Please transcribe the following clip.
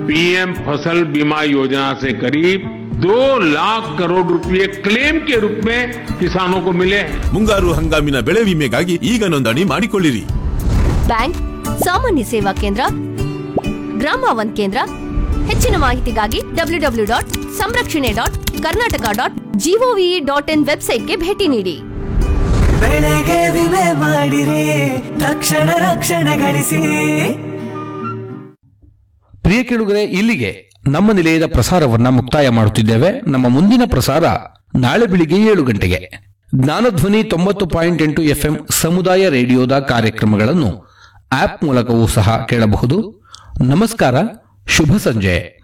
PM फसल बीमा योजना से करीब दो लाख करोड़ रुपए क्लेम के रूप में किसानों को मिले हैं ಮುಂಗಾರು ಹಂಗಾಮಿನ ಬೆಳೆ ವಿಮೆಗಾಗಿ ಈಗ ನೋಂದಣಿ ಮಾಡಿಕೊಳ್ಳಿರಿ ಬ್ಯಾಂಕ್ ಸಾಮಾನ್ಯ ಸೇವಾ ಕೇಂದ್ರ ಗ್ರಾಮ ಒನ್ ಕೇಂದ್ರ ಹೆಚ್ಚಿನ ಮಾಹಿತಿಗಾಗಿ W W dot Samrakshane dot Karnataka dot gov dot in ವೆಬ್ಸೈಟ್ಗೆ ಭೇಟಿ ನೀಡಿ ಬೆಳೆಗೆ ವಿಮೆ ಮಾಡಿರಿ ತಕ್ಷಣ ರಕ್ಷಣೆ ಗಳಿಸಿ ಪ್ರಿಯ ಕೇಳುಗರೆ ಇಲ್ಲಿಗೆ ನಮ್ಮ ನಿಲಯದ ಪ್ರಸಾರವನ್ನ ಮುಕ್ತಾಯ ಮಾಡುತ್ತಿದ್ದೇವೆ ನಮ್ಮ ಮುಂದಿನ ಪ್ರಸಾರ ನಾಳೆ ಬೆಳಿಗ್ಗೆ ಏಳು ಗಂಟೆಗೆ ಜ್ಞಾನಧ್ವನಿ ತೊಂಬತ್ತು ಪಾಯಿಂಟ್ ಎಂಟು ಎಫ್ಎಂ ಸಮುದಾಯ ರೇಡಿಯೋದ ಕಾರ್ಯಕ್ರಮಗಳನ್ನು ಆಪ್ ಮೂಲಕವೂ ಸಹ ಕೇಳಬಹುದು ನಮಸ್ಕಾರ ಶುಭ ಸಂಜೆ